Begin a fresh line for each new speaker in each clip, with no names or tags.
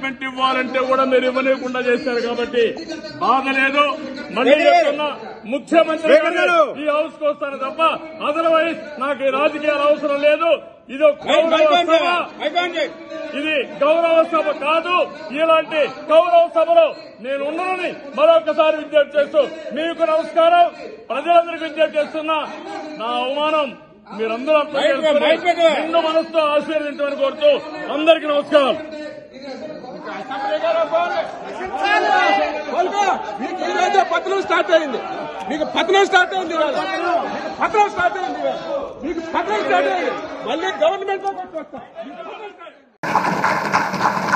Statement ఇవ్వాలంటే కూడా మీరు ఇవ్వలేకుండా చేశారు కాబట్టి బాధ లేదు మళ్ళీ చెప్తున్నా ముఖ్యమంత్రి గారు ఈ హౌస్ కు వస్తాను తప్ప అదర్వైజ్ నాకు ఈ రాజకీయాలు అవసరం లేదు ఇది ఒక గౌరవ సభ ఇది గౌరవ సభ కాదు ఇలాంటి గౌరవ సభలో నేను ఉండనని మరొకసారి విజ్ఞప్తి చేస్తూ మీకు నమస్కారం ప్రజలందరికీ విజ్ఞప్తి చేస్తున్నా నా అవమానం మీరందరూ అర్థం చేసుకుని నిండు మనసుతో ఆశీర్వదించమని కోరుతూ అందరికీ నమస్కారం
కోలుకో. మీకు ఈ రోజే పతనం స్టార్ట్ అయింది మీకు పతనం స్టార్ట్ అయింది ఇవాళ. మీకు పతనం స్టార్ట్ అయింది ఇవాళ. మీకు పతనం స్టార్ట్ అయింది మళ్ళీ గవర్నమెంట్ లో కొట్టుకొస్తాం మీకు పతనం స్టార్ట్ అయింది.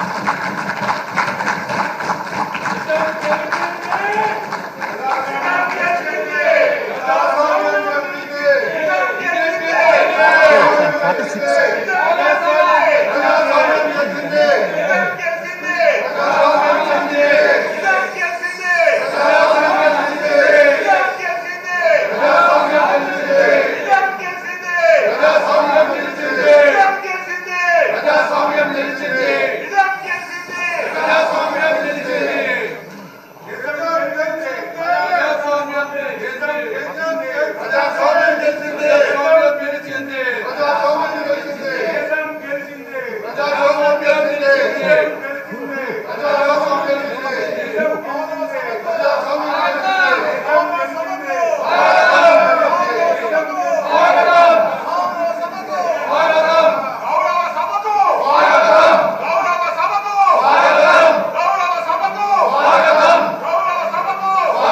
గౌరవ సభకు గౌరవ సభకు గౌరవ సభకు గౌరవ సభకు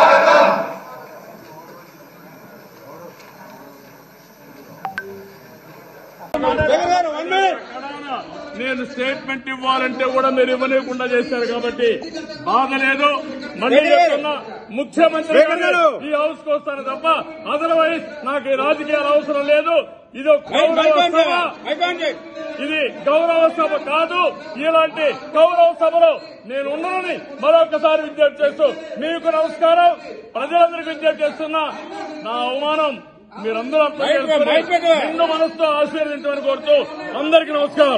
నేను స్టేట్మెంట్ ఇవ్వాలంటే కూడా మీరు ఇవ్వలేకుండా చేశారు కాబట్టి బాధ లేదు మళ్ళీ చెప్తున్నా ముఖ్యమంత్రి గారు ఈ హౌస్ కు వస్తాను తప్ప అదర్వైజ్ నాకు ఈ రాజకీయాలు అవసరం లేదు ఇది ఒక గౌరవ సభ ఇది గౌరవ సభ కాదు ఇలాంటి గౌరవ సభలో నేను ఉండనని మరొకసారి విజ్ఞప్తి చేస్తూ మీకు నమస్కారం ప్రజలందరికీ విజ్ఞప్తి చేస్తున్నా నా అవమానం మీరందరూ అర్థం చేసుకుని నిండు మనసుతో ఆశీర్వదించమని కోరుతూ అందరికీ నమస్కారం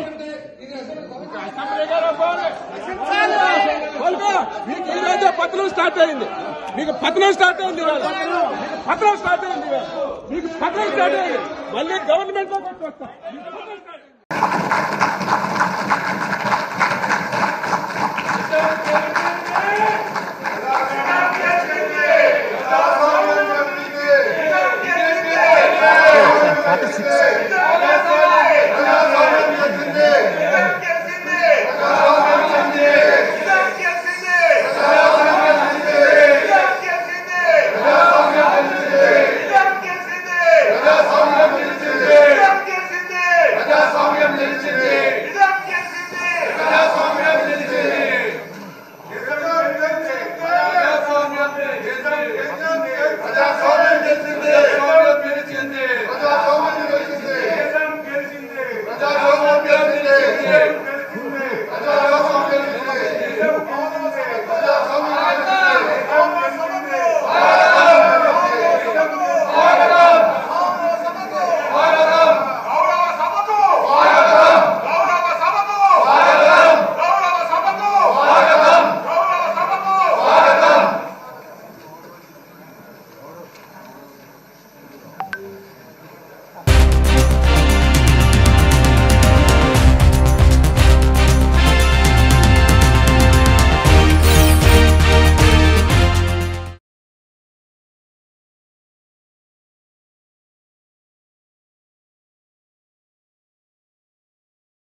కోలుకో. మీకు ఈ రోజే పతనం స్టార్ట్ అయింది మీకు పతనం స్టార్ట్ అయింది ఇవాళ. మీకు పతనం స్టార్ట్ అయింది ఇవాళ. మీకు పతనం స్టార్ట్ అయింది మళ్ళీ గవర్నమెంట్ లో కొట్టుకొస్తాం మీకు పతనం స్టార్ట్ అయింది.